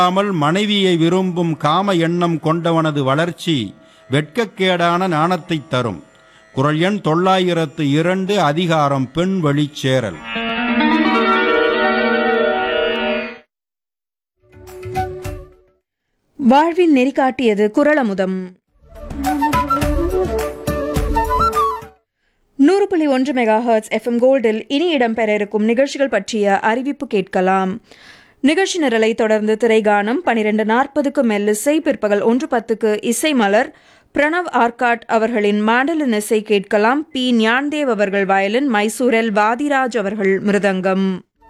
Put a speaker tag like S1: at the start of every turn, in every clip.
S1: இல்லாமல் மனைவியை விரும்பும் காம எண்ணம் கொண்டவனது வளர்ச்சி வெட்கக்கேடான நாணத்தைத் தரும் குரல் எண் தொள்ளாயிரத்து இரண்டு அதிகாரம் பெண் வழிச்சேரல்
S2: வாழ்வில் நெறிகாட்டியது குரலமுதம் நூறு புள்ளி ஒன்று மெகா ஹர்ட்ஸ் எஃப்எம் கோல்டில் இனி இடம்பெற இருக்கும் நிகழ்ச்சிகள் பற்றிய அறிவிப்பு கேட்கலாம் நிகழ்ச்சி நிரலை தொடர்ந்து திரைகானம் பனிரெண்டு நாற்பதுக்கு மெல்லிசை பிற்பகல் ஒன்று பத்துக்கு இசை மலர் பிரணவ் ஆர்காட் அவர்களின் மாண்டலின் இசை கேட்கலாம் பி ஞான்தேவ் அவர்கள் வயலின் மைசூரில் வாதிராஜ் அவர்கள் மிருதங்கம்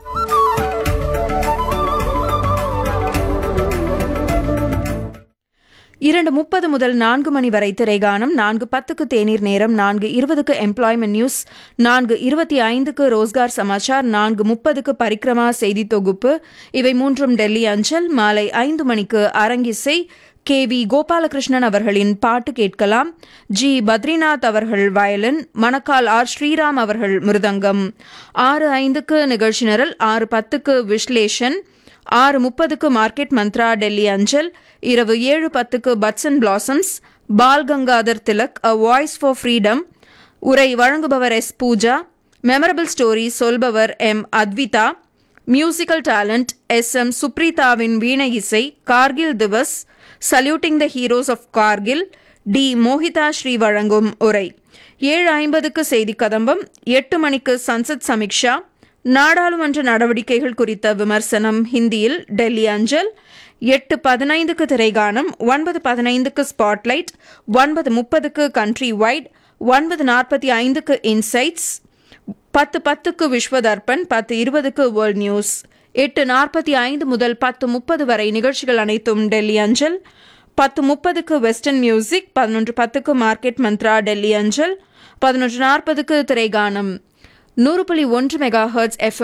S2: இரண்டு முப்பது முதல் நான்கு மணி வரை திரைகானம் நான்கு பத்துக்கு தேநீர் நேரம் நான்கு இருபதுக்கு எம்ப்ளாய்மெண்ட் நியூஸ் நான்கு இருபத்தி ஐந்துக்கு ரோஸ்கார் சமாச்சார் நான்கு முப்பதுக்கு பரிக்ரமா செய்தி தொகுப்பு இவை மூன்றும் டெல்லி அஞ்சல் மாலை ஐந்து மணிக்கு அரங்கிசை கே வி கோபாலகிருஷ்ணன் அவர்களின் பாட்டு கேட்கலாம் ஜி பத்ரிநாத் அவர்கள் வயலின் மணக்கால் ஆர் ஸ்ரீராம் அவர்கள் மிருதங்கம் ஆறு ஐந்துக்கு நிகழ்ச்சி நிரல் ஆறு பத்துக்கு விஸ்லேஷன் ஆறு முப்பதுக்கு மார்க்கெட் மந்த்ரா டெல்லி அஞ்சல் இரவு ஏழு பத்துக்கு buds and blossoms Bal Gangadhar Tilak a voice for freedom உரை வழங்குபவர் எஸ் பூஜா மெமரபிள் ஸ்டோரி சொல்பவர் M Advitha musical talent S M சுப்ரீதாவின் வீணை இசை Kargil Diwas saluting the heroes of Kargil D Mohitha Sri வழங்கும் உரை ஏழு ஐம்பதுக்கு செய்தி கதம்பம் எட்டு மணிக்கு சன்சத் சமீக்ஷா நாடாளுமன்ற நடவடிக்கைகள் குறித்த விமர்சனம் ஹிந்தியில் டெல்லி அஞ்சல் எட்டு பதினைந்துக்கு திரைகானம் ஒன்பது பதினைந்துக்கு ஸ்பாட்லைட் ஒன்பது முப்பதுக்கு கண்ட்ரி வைட் ஒன்பது நாற்பத்தி ஐந்துக்கு இன்சைட்ஸ் பத்து பத்துக்கு விஸ்வ தர்ப்பன் பத்து இருபதுக்கு வேர்ல்ட் நியூஸ் எட்டு நாற்பத்தி ஐந்து முதல் பத்து முப்பது வரை நிகழ்ச்சிகள் அனைத்தும் டெல்லி அஞ்சல் பத்து முப்பதுக்கு வெஸ்டர்ன் மியூசிக் பதினொன்று பத்துக்கு மார்க்கெட் மந்த்ரா டெல்லி அஞ்சல் பதினொன்று நாற்பதுக்கு திரைகானம் நூறு புள்ளி ஒன்று மெகா ஹர்ட்ஸ் எஃப்